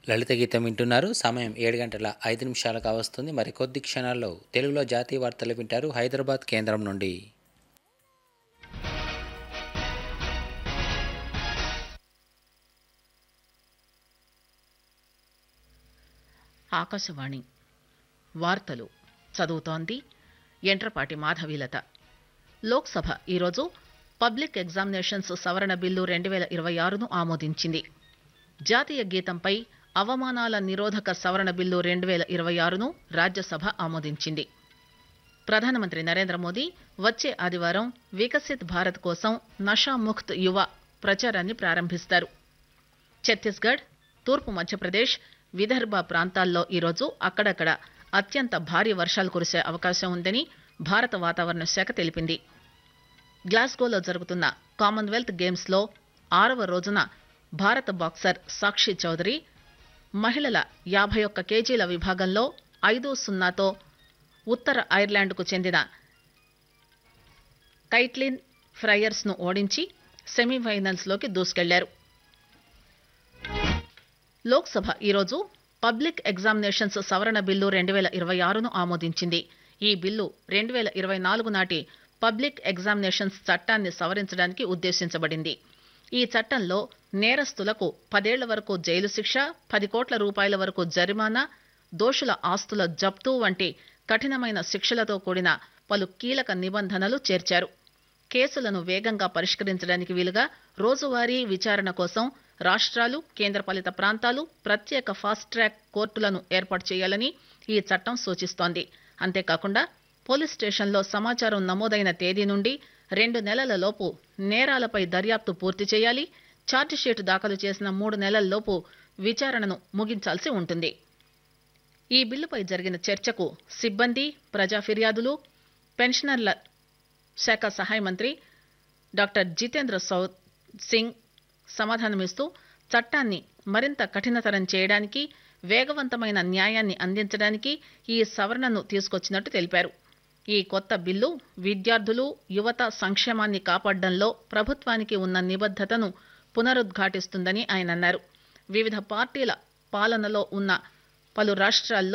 లలిత గీతం వింటున్నారు సమయం ఏడు గంటల ఐదు నిమిషాలకు వస్తుంది మరి కొద్ది క్షణాల్లో తెలుగులో జాతీయ వార్తలు వింటారు హైదరాబాద్ కేంద్రం నుండి ఆకాశవాణి వార్తలు చదువుతోంది ఎంట్రపాటి మాధవీలత లోక్సభ ఈరోజు పబ్లిక్ ఎగ్జామినేషన్స్ సవరణ బిల్లు రెండు వేల ఇరవై ఆరును ఆమోదించింది జాతీయ గీతంపై అవమానాల నిరోధక సవరణ బిల్లు రెండు వేల ఇరవై ఆరును రాజ్యసభ ఆమోదించింది ప్రధానమంత్రి నరేంద్ర మోదీ వచ్చే ఆదివారం వికసిత్ భారత్ కోసం నషాముక్త్ యువ ప్రచారాన్ని ప్రారంభిస్తారు ఛత్తీస్గఢ్ తూర్పు మధ్యప్రదేశ్ విదర్భ ప్రాంతాల్లో ఈరోజు అక్కడక్కడ అత్యంత భారీ వర్షాలు కురిసే అవకాశం ఉందని భారత వాతావరణ శాఖ తెలిపింది గ్లాస్గోలో జరుగుతున్న కామన్వెల్త్ గేమ్స్ లో ఆరవ రోజున భారత బాక్సర్ సాక్షి చౌదరి మహిళల యాభై ఒక్క కేజీల విభాగంలో ఐదు సున్నాతో ఉత్తర ఐర్లాండ్కు చెందిన కైట్లిన్ ఫ్రయర్స్ ను ఓడించి సెమీఫైనల్స్ లోకి దూసుకెళ్లారు లోక్సభ ఈరోజు పబ్లిక్ ఎగ్జామినేషన్స్ సవరణ బిల్లు రెండు వేల ఇరవై ఆరును ఆమోదించింది ఈ బిల్లు రెండు వేల ఇరవై నాలుగు నాటి పబ్లిక్ ఎగ్జామినేషన్స్ చట్టాన్ని సవరించడానికి ఉద్దేశించబడింది ఈ చట్టంలో నేరస్తులకు పదేళ్ల వరకు జైలు శిక్ష పది కోట్ల రూపాయల వరకు జరిమానా దోషుల ఆస్తుల జప్తు వంటి కఠినమైన శిక్షలతో కూడిన పలు కీలక నిబంధనలు చేర్చారు కేసులను వేగంగా పరిష్కరించడానికి వీలుగా రోజువారీ విచారణ కోసం రాష్ట్రాలు కేంద్రపాలిత ప్రాంతాలు ప్రత్యేక ఫాస్ట్ ట్రాక్ కోర్టులను ఏర్పాటు చేయాలని ఈ చట్టం సూచిస్తోంది అంతేకాకుండా పోలీస్ స్టేషన్లో సమాచారం నమోదైన తేదీ నుండి రెండు నెలల లోపు నేరాలపై దర్యాప్తు పూర్తి చేయాలి ఛార్జిషీట్ దాఖలు చేసిన మూడు నెలల్లోపు విచారణను ముగించాల్సి ఉంటుంది ఈ బిల్లుపై జరిగిన చర్చకు సిబ్బంది ప్రజా ఫిర్యాదులు పెన్షనర్ల శాఖ సహాయ మంత్రి డాక్టర్ జితేంద్ర సౌ సింగ్ సమాధానమిస్తూ చట్టాన్ని మరింత కఠినతరం చేయడానికి వేగవంతమైన న్యాయాన్ని అందించడానికి ఈ సవరణను తీసుకొచ్చినట్టు తెలిపారు ఈ కొత్త బిల్లు విద్యార్థులు యువత సంక్షేమాన్ని కాపాడడంలో ప్రభుత్వానికి ఉన్న నిబద్దతను పునరుద్ఘాటిస్తుందని ఆయన అన్నారు వివిధ పార్టీల పాలనలో ఉన్న పలు రాష్ట్రాల్లో